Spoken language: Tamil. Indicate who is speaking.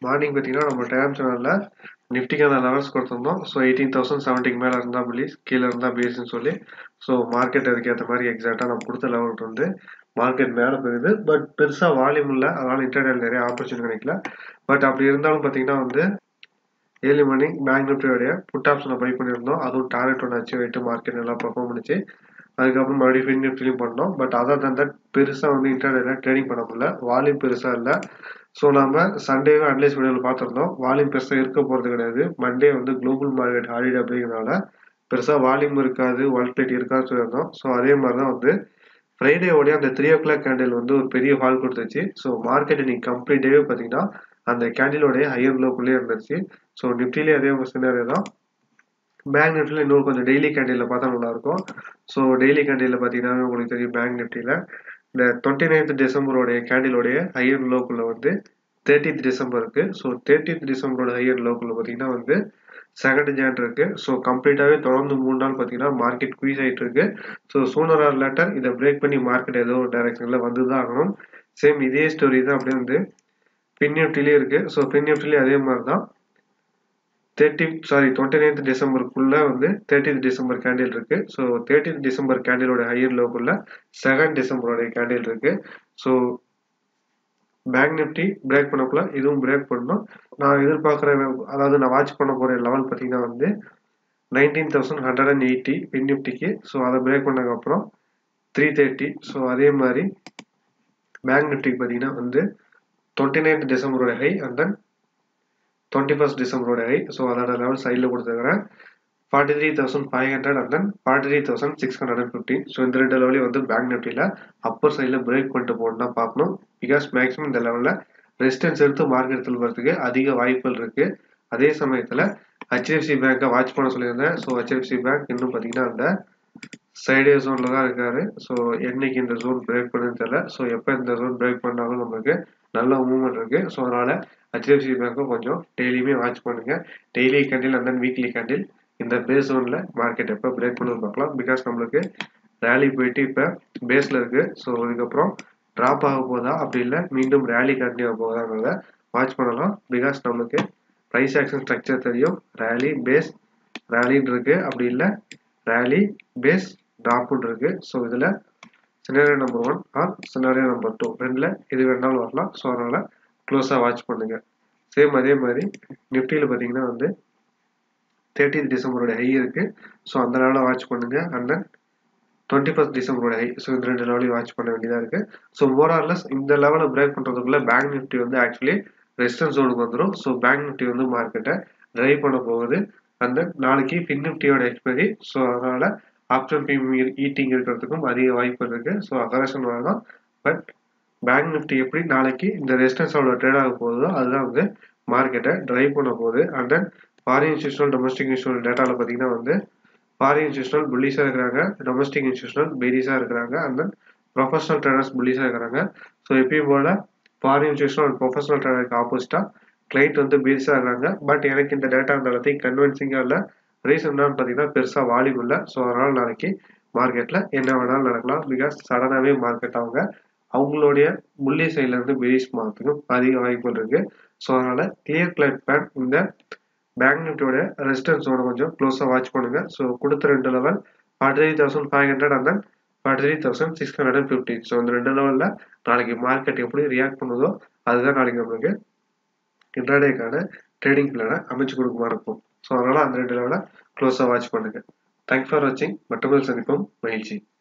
Speaker 1: மார்னிங் பார்த்தீங்கன்னா நம்ம டேம் சேனலில் நிஃப்டிக்கான லெவல்ஸ் கொடுத்துருந்தோம் ஸோ எயிட்டீன் தௌசண்ட் செவன்ட்டிக்கு மேலே இருந்தால் பிலீஸ் கீழே இருந்தால் பேஸ்ன்னு சொல்லி ஸோ மார்க்கெட் அதுக்கேற்ற மாதிரி எக்ஸாக்டாக நம்ம கொடுத்த லெவல் இருந்து மார்க்கெட் மேலே போகுது பட் பெருசாக வால்யூம் இல்லை அதனால் இன்டர்நெட் நிறைய ஆப்பர்ச்சுனிட்டி கிடைக்கல பட் அப்படி இருந்தாலும் பார்த்தீங்கன்னா வந்து ஏர்லி மார்னிங் பேங்க் நிஃப்டியோடைய புட் ஆப்ஷனை பை பண்ணியிருந்தோம் அதுவும் டார்கெட் ஒன்று அச்சீவ் ஆகிட்டு மார்க்கெட் நல்லா பர்ஃபார்ம் பண்ணிச்சு அதுக்கப்புறம் மறுபடியும் ஃபின் நிஃப்டிலையும் பண்ணோம் பட் அதர் தன் தட் பெருசாக வந்து இன்டர்நெட்டில் ட்ரேடிங் பண்ண முடியல வால்யூம் பெருசாக இல்லை ஸோ நம்ம சண்டேவே அட்லைஸ் வீடியோவில் பார்த்துருந்தோம் வால்யூம் பெருசாக இருக்க போகிறது கிடையாது மண்டே வந்து குளோபல் மார்க்கெட் ஹாலிடே அப்படிங்கிறனால பெருசாக வால்யூம் இருக்காது வால்பிலிட்டி இருக்காதுன்னு சொல்லியிருந்தோம் ஸோ அதே மாதிரி தான் வந்து ஃப்ரைடேவோடைய அந்த த்ரீ ஓ கிளாக் கேண்டில் வந்து ஒரு பெரிய ஹால் கொடுத்துச்சு ஸோ மார்க்கெட் இன்னைக்கு கம்ப்ளீட்டாகவே பார்த்தீங்கன்னா அந்த கேண்டிலோடைய ஹையர் லோக்குள்ளே இருந்துச்சு ஸோ நிஃப்டிலே அதே சினாரியோ தான் பேங்க் நிஃப்டியில் இன்னொரு கொஞ்சம் டெய்லி கேண்டிலில் பார்த்தா நல்லாயிருக்கும் ஸோ டெய்லி கேண்டிலில் பார்த்தீங்கன்னா உங்களுக்கு தெரியும் பேங்க் நிஃப்டியில் இந்த டுவெண்ட்டி நைன்த் டிசம்பரோடைய கேண்டிலோடைய ஹையர் லோக்குள்ள வந்து தேர்ட்டித் டிசம்பருக்கு ஸோ தேர்ட்டித் டிசம்பரோட ஹையர் லோக்குள்ள பார்த்தீங்கன்னா வந்து செகண்ட் ஜான் இருக்கு ஸோ கம்ப்ளீட்டாகவே தொடர்ந்து மூணு நாள் பார்த்தீங்கன்னா மார்க்கெட் குயிஸ் ஆகிட்டு இருக்கு ஸோ சூனர் ஆர் லேட்டர் இதை பிரேக் பண்ணி மார்க்கெட் ஏதோ ஒரு டைரக்ஷனில் வந்து தான் ஆகணும் சேம் இதே ஸ்டோரி தான் அப்படியே வந்து பின் நிஃப்டிலே இருக்கு ஸோ பின் நிஃப்டிலே அதே மாதிரி தான் தேர்ட்டி சாரி டுவெண்ட்டி நைன்த் டிசம்பருக்குள்ள வந்து தேர்ட்டித் டிசம்பர் கேண்டில் இருக்கு ஸோ தேர்ட்டித் டிசம்பர் கேண்டிலோட ஹையர் லோக்குள்ள செகண்ட் டிசம்பரோட கேண்டில் இருக்கு ஸோ பேங்க் நிஃப்டி பிரேக் பண்ணக்குள்ள இதுவும் பிரேக் பண்ணணும் நான் எதிர்பார்க்குற அதாவது நான் வாட்ச் பண்ண போகிற லெவல் பார்த்தீங்கன்னா வந்து nineteen thousand hundred and eighty fin நிஃப்டிக்கு ஸோ அதை பிரேக் பண்ணதுக்கப்புறம் த்ரீ தேர்ட்டி ஸோ அதே மாதிரி பேங்க் நிஃப்டிக்கு பார்த்தீங்கன்னா வந்து டுவெண்ட்டி நைன்த் டிசம்பரோட high and then twenty first டிசம்பரோட ஹை ஸோ அதோட லெவல் சைடில் கொடுத்துருக்கிறேன் forty three thousand five hundred and then forty three thousand six hundred and fifty so இந்த ரெண்டு லெவலையும் வந்து பேங்க் நிஃப்டியில் அப்பர் சைடில் பிரேக் பண்ணிட்டு போட்டு தான் பார்க்கணும் பிகாஸ் மேக்ஸிமம் இந்த லெவலில் ரெசிஸ்டன்ஸ் எடுத்து மார்க்கெட் திரும்புறதுக்கு அதிக வாய்ப்புகள் இருக்குது அதே சமயத்தில் ஹெச்டிஎஃப்சி பேங்க்கை வாட்ச் பண்ண சொல்லியிருந்தேன் ஸோ ஹெச்டிஎஃப்சி பேங்க் இன்னும் பார்த்தீங்கன்னா அந்த சைடே ஜோனில் தான் இருக்காரு ஸோ என்னைக்கு இந்த ஜோன் பிரேக் பண்ணுன்னு தெரியல ஸோ எப்போ இந்த ஜோன் பிரேக் பண்ணாலும் நமக்கு நல்ல மூவ்மெண்ட் இருக்குது ஸோ அதனால் ஹெச்டிஎஃப்சி பேங்க்கும் கொஞ்சம் டெய்லியுமே வாட்ச் பண்ணுங்கள் daily candle and then weekly candle இந்த பேஸ் ஜோனில் மார்க்கெட் எப்போ பிரேக் பண்ணு பார்க்கலாம் பிகாஸ் நம்மளுக்கு ரேலி போயிட்டு இப்போ பேஸில் இருக்குது ஸோ அதுக்கப்புறம் ட்ராப் ஆக போதா அப்படி இல்லை மீண்டும் ரேலி கண்டினியூ ஆக போதாங்கிறத வாட்ச் பண்ணலாம் பிகாஸ் நம்மளுக்கு ப்ரைஸ் ஆக்ஷன் ஸ்ட்ரக்சர் தெரியும் ரேலி பேஸ் ரேலின்னு இருக்குது அப்படி இல்லை ரேலி பேஸ் ட்ராப்புன்னு இருக்குது ஸோ இதில் scenario number one or scenario number two ரெண்டில் எது வேணாலும் வரலாம் ஸோ அதனால் க்ளோஸாக வாட்ச் பண்ணுங்கள் சேம் அதே மாதிரி நிஃப்டியில் பார்த்தீங்கன்னா வந்து தேர்ட்டீன் டிசம்பரோட ஹை இருக்குது ஸோ அந்த லெவலில் வாட்ச் பண்ணுங்கள் அண்ட் தென் டுவெண்ட்டி ஃபஸ்ட் டிசம்பரோட ஹை ஸோ இந்த ரெண்டு லெவலையும் வாட்ச் பண்ண வேண்டியதாக இருக்குது ஸோ மோரார்லெஸ் இந்த லெவலை பிரேக் பண்ணுறதுக்குள்ளே பேங்க் நிஃப்டி வந்து ஆக்சுவலி ரெசிஸ்டன்ஸ் ஜோனுக்கு வந்துடும் ஸோ பேங்க் நிஃப்டி வந்து மார்க்கெட்டை ட்ரைவ் பண்ண போகுது அண்ட் தென் நாளைக்கு ஃபின் நிஃப்டியோட எக்ஸ்பைரி ஸோ அதனால் ஆப்ஷன் ப்ரீமியர் ஈட்டிங் இருக்கிறதுக்கும் அதிக வாய்ப்பு இருக்குது ஸோ அகரேஷன் வரலாம் பட் பேங்க் நிஃப்டி எப்படி நாளைக்கு இந்த ரெசிஸ்டன்ஸோட ட்ரேட் ஆக போகுதோ அதுதான் வந்து மார்க்கெட்டை ட்ரைவ் பண்ண போகுது and then foreign institutional domestic institutional டேட்டாவில் பார்த்தீங்கன்னா வந்து ஃபாரின் இன்ஸ்டியூஷனல் புல்லிஸாக இருக்கிறாங்க டொமஸ்டிக் இன்ஸ்டியூஷனல் பெரிஸாக இருக்கிறாங்க அண்ட் தென் ப்ரொஃபஷனல் ட்ரேடர்ஸ் புல்லிஸாக இருக்கிறாங்க ஸோ எப்பயும் போல் ஃபாரின் இன்ஸ்டியூஷனல் அண்ட் ப்ரொஃபஷனல் ட்ரேடருக்கு ஆப்போசிட்டாக கிளைண்ட் வந்து பெரிஸாக இருக்காங்க பட் எனக்கு இந்த டேட்டா அந்த எல்லாத்தையும் கன்வின்சிங்காக இல்லை ரீசன் என்னன்னு பார்த்தீங்கன்னா பெருசாக வால்யூம் இல்லை ஸோ அதனால் நாளைக்கு மார்க்கெட்டில் என்ன வேணாலும் நடக்கலாம் பிகாஸ் சடனாகவே மார்க்கெட் அவங்க அவங்களுடைய முள்ளி சைட்லேருந்து பெரிஸ் மாறத்துக்கும் அதிக வாய்ப்புகள் இருக்குது ஸோ அதனால் கிளியர் கிளைட் பேன் இந்த பேங்க் நிஃப்டியோட ரெசிஸ்டன்ஸோட கொஞ்சம் க்ளோஸாக வாட்ச் பண்ணுங்க ஸோ கொடுத்த ரெண்டு level forty three thousand five hundred and then forty three thousand six hundred and fifty so இந்த ரெண்டு லெவலில் நாளைக்கு மார்க்கெட் எப்படி ரியாக்ட் பண்ணுதோ அதுதான் நாளைக்கு நம்மளுக்கு இன்ட்ராடேக்கான ட்ரேடிங் பிளானை அமைச்சு கொடுக்குமா இருக்கும் ஸோ அதனால் அந்த ரெண்டு லெவலில் க்ளோஸாக வாட்ச் பண்ணுங்க தேங்க்ஸ் ஃபார் வாட்சிங் மற்றபடி சந்திப்போம் மகிழ்ச்சி